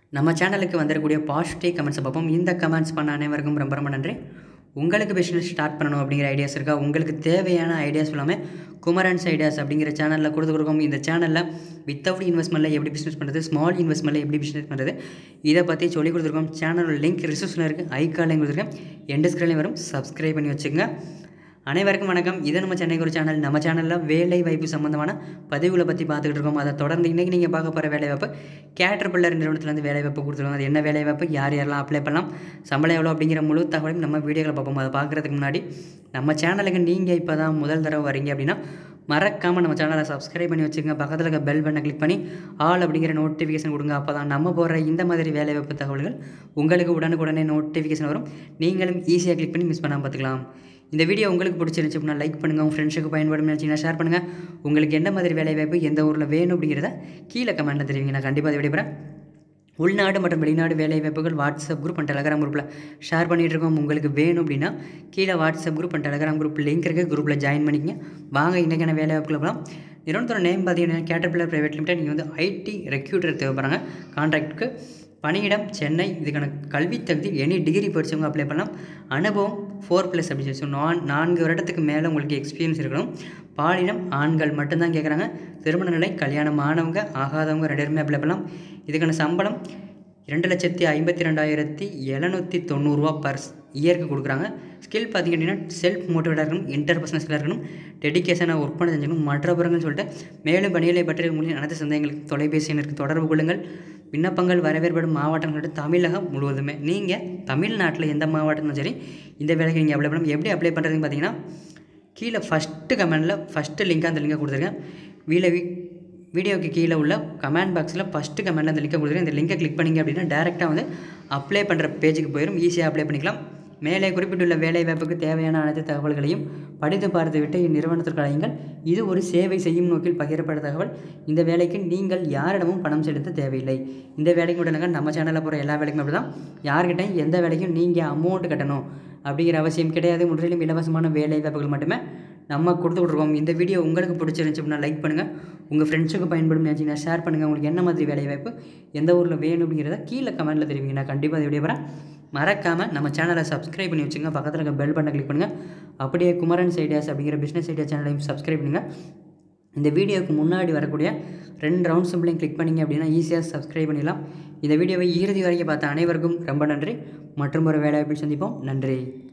நம்ம சேனலுக்கு வந்திருக்கக்கூடிய பாசிட்டிவ் கமெண்ட்ஸை பார்ப்போம் இந்த கமெண்ட்ஸ் பண்ண அனைவருக்கும் ரொம்ப ரொம்ப நன்றி உங்களுக்கு பிஸ்னஸ் ஸ்டார்ட் பண்ணணும் அப்படிங்கிற ஐடியாஸ் இருக்கா உங்களுக்கு தேவையான ஐடியாஸ் எல்லாமே குமரன்ஸ் ஐடியாஸ் அப்படிங்கிற சேனலில் கொடுத்து கொடுக்கும் இந்த சேனலில் வித்தவுட் இன்வெஸ்ட்மெண்ட்டில் எப்படி பிஸ்னஸ் பண்ணுறது ஸ்மால் இன்வெஸ்ட்மெண்ட்டில் எப்படி பிஸ்னஸ் பண்ணுறது இதை பற்றி சொல்லி கொடுத்துருக்கோம் சேனலோட லிங்க் ரிசப்ஷனில் இருக்குது ஐக்கார்லையும் கொடுத்துருக்கேன் எண்டு ஸ்க்ரீன்லையும் வரும் சப்ஸ்கிரைப் பண்ணி வச்சுக்கோங்க அனைவருக்கும் வணக்கம் இது நம்ம சென்னைக்கு ஒரு சேனல் நம்ம சேனலில் வேலை வாய்ப்பு சம்மந்தமான பதிவுகளை பற்றி பார்த்துக்கிட்டு இருக்கோம் அதை தொடர்ந்து இன்றைக்கி நீங்கள் பார்க்க போகிற வேலை வாய்ப்பு கேட்டர் பில்லர் நிறுவனத்துலேருந்து வேலை வாய்ப்பு கொடுத்துருக்கோம் அது என்ன வேலை வாய்ப்பு யார் யாரெல்லாம் அப்ளை பண்ணலாம் சம்பளம் எவ்வளோ அப்படிங்கிற முழு தகவலையும் நம்ம வீடியோவில் பார்ப்போம் அதை பார்க்குறதுக்கு முன்னாடி நம்ம சேனலுக்கு நீங்கள் இப்போ தான் முதல் தடவை வரீங்க அப்படின்னா மறக்காமல் நம்ம சேனலை சப்ஸ்கிரைப் பண்ணி வச்சுக்கோங்க பக்கத்தில் இருக்க பெல் பட்டனை கிளிக் பண்ணி ஆல் அப்படிங்கிற நோட்டிஃபிகேஷன் கொடுங்க அப்போ தான் நம்ம போடுற இந்த மாதிரி வேலைவாய்ப்பு தகவல்கள் உங்களுக்கு உடனுக்குடனே நோட்டிஃபிகேஷன் வரும் நீங்களும் ஈஸியாக கிளிக் பண்ணி மிஸ் பண்ணாமல் பார்த்துக்கலாம் இந்த வீடியோ உங்களுக்கு பிடிச்சிருந்துச்சு அப்படின்னா லைக் பண்ணுங்கள் உங்கள் ஃப்ரெண்ட்ஸுக்கு பயன்படும் நினச்சிங்கன்னா ஷேர் பண்ணுங்கள் உங்களுக்கு என்ன மாதிரி வேலைவாய்ப்பு எந்த ஊரில் வேணும் அப்படிங்கிறத கீழே கமெண்ட்டில் தெரிவிங்க நான் கண்டிப்பாக அதை விடைபெறேன் உள்நாடு மற்றும் வெளிநாடு வேலைவாய்ப்புகள் வாட்ஸ்அப் குரூப் அண்ட் டெலகிராம் குரூப்பில் ஷேர் பண்ணிகிட்டு இருக்கோம் உங்களுக்கு வேணும் அப்படின்னா கீழே WhatsApp group and Telegram group link இருக்குது குரூப்பில் ஜாயின் பண்ணிக்கங்க வாங்க இன்றைக்கான வேலைவாய்ப்புகள் போகலாம் நிறுவனத்தோட நேம் பார்த்தீங்கன்னா கேட்டர்பில்லர் ப்ரைவேட் லிமிடெட் நீங்கள் வந்து ஐடி ரெக்யூட்டர் தேவைப்படுறாங்க கான்ட்ராக்டுக்கு பணியிடம் சென்னை இதுக்கான கல்வி தகுதி எனி டிகிரி படித்தவங்க அப்ளை பண்ணலாம் அனுபவம் ஃபோர் ப்ளஸ் அப்படின்னு சொல்லி ஸோ நான் நான்கு வருடத்துக்கு மேலே உங்களுக்கு எக்ஸ்பீரியன்ஸ் இருக்கணும் பாலினம் ஆண்கள் மட்டும்தான் கேட்குறாங்க திருமண நிலை கல்யாணம் ஆனவங்க ஆகாதவங்க ரெண்டு பேருமே அப்ளை பண்ணலாம் இதுக்கான சம்பளம் ரெண்டு லட்சத்தி ஐம்பத்தி ரெண்டாயிரத்தி எழுநூற்றி தொண்ணூறுரூவா பர் இயருக்கு கொடுக்குறாங்க ஸ்கில் பார்த்திங்க அப்படின்னா செல்ஃப் மோட்டிவேட்டாக இருக்கணும் இன்டர்பர்சனல் ஸ்கில்லாக இருக்கணும் டெடிக்கேஷனாக ஒர்க் பண்ண செஞ்சுக்கணும் மற்ற புறங்கள் சொல்லிட்டு மேலும் பணிகளை பற்றி உங்களுக்கு அனைத்து சந்தேகங்களுக்கு தொலைபேசி எண்ணிற்கு தொடர்பு கொள்ளுங்கள் விண்ணப்பங்கள் வரவேற்படும் மாவட்டங்கள் தமிழகம் முழுவதுமே நீங்கள் தமிழ்நாட்டில் எந்த மாவட்டத்திலும் சரி இந்த வேலைக்கு நீங்கள் அப்ளை பண்ணலாம் எப்படி அப்ளை பண்ணுறதுன்னு பார்த்தீங்கன்னா கீழே ஃபஸ்ட்டு கமெண்டில் ஃபஸ்ட்டு லிங்காக அந்த லிங்கை கொடுத்துருக்கேன் வீடியோ வீடியோக்கு கீழே உள்ள கமெண்ட் பாக்ஸில் ஃபஸ்ட்டு கமெண்டில் அந்த லிங்கை கொடுத்துருக்கேன் இந்த லிங்கை கிளிக் பண்ணிங்க அப்படின்னா டேரெக்டாக வந்து அப்ளை பண்ணுற பேஜுக்கு போயிடும் ஈஸியாக அப்ளை பண்ணிக்கலாம் மேலே குறிப்பிட்டுள்ள வேலைவாய்ப்புக்கு தேவையான அனைத்து தகவல்களையும் படித்து பார்த்துவிட்டு இந்நிறுவனத்திற்கு அழையுங்கள் இது ஒரு சேவை செய்யும் நோக்கில் பகிரப்பட்ட தகவல் இந்த வேலைக்கு நீங்கள் யாரிடமும் பணம் செலுத்த தேவையில்லை இந்த வேலைக்கு மட்டும் இல்லைங்க நம்ம சேனலில் போகிற எல்லா வேலைக்கும் அப்படி தான் யார்கிட்டையும் எந்த வேலைக்கும் நீங்கள் அமௌண்ட் கட்டணும் அப்படிங்கிற அவசியம் கிடையாது முற்றிலும் இலவசமான வேலை வாய்ப்புகள் மட்டுமே நம்ம கொடுத்து விட்ருக்கோம் இந்த வீடியோ உங்களுக்கு பிடிச்சிருந்துச்சு அப்படின்னா லைக் பண்ணுங்கள் உங்கள் ஃப்ரெண்ட்ஸுக்கு பயன்படும் நினச்சிங்கன்னா ஷேர் பண்ணுங்கள் உங்களுக்கு என்ன மாதிரி வேலை வாய்ப்பு எந்த ஊரில் வேணும் அப்படிங்கிறத கீழே கமெண்ட்டில் தெரிவிங்க நான் கண்டிப்பாக அதை வீடியோ வரேன் மறக்காமல் நம்ம சேனலை சப்ஸ்கிரைப் பண்ணி வச்சுங்க பக்கத்தில் இருக்க பெல் பட்டனை கிளிக் பண்ணுங்கள் அப்படியே குமரன்ஸ் ஐடியாஸ் அப்படிங்கிற பிஸ்னஸ் ஐடியா சேனலையும் சப்ஸ்கிரைப் பண்ணுங்கள் இந்த வீடியோவுக்கு முன்னாடி வரக்கூடிய ரெண்டு ரவுண்ட் சிம்பிளையும் கிளிக் பண்ணிங்க அப்படின்னா ஈஸியாக சப்ஸ்கிரைப் பண்ணிடலாம் இந்த வீடியோவை இறுதி வரைக்கும் பார்த்த அனைவருக்கும் ரொம்ப நன்றி மற்றும் ஒரு வேலைவாய்ப்பில் சந்திப்போம் நன்றி